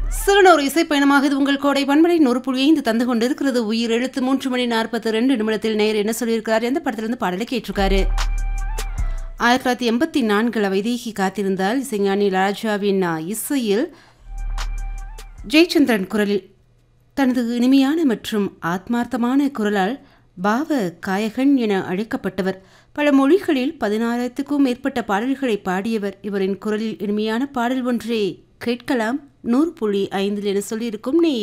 சிறுநூறு இசை பயணமாக இது உங்கள் கோடை பண்பலை நூறு புள்ளி ஐந்து தந்து கொண்டிருக்கிறது உயிர் எழுத்து மூன்று மணி நாற்பத்தி ரெண்டு நிமிடத்தில் நேர் என்ன சொல்லியிருக்காரு எந்த படத்திலிருந்து பாடலை கேட்டிருக்காரு ஆயிரத்தி தொள்ளாயிரத்தி எண்பத்தி நான்கில் வைதேகி காத்திருந்தால் இசைஞானி ராஜாவின் இசையில் ஜெயச்சந்திரன் குரலில் தனது இனிமையான மற்றும் ஆத்மார்த்தமான குரலால் பாவ காயகன் என அழைக்கப்பட்டவர் பல மொழிகளில் பதினாயிரத்துக்கும் மேற்பட்ட பாடல்களை பாடியவர் இவரின் குரலில் இனிமையான பாடல் ஒன்றே கேட்கலாம் நூறு புள்ளி ஐந்தில் என சொல்லியிருக்கும் நீ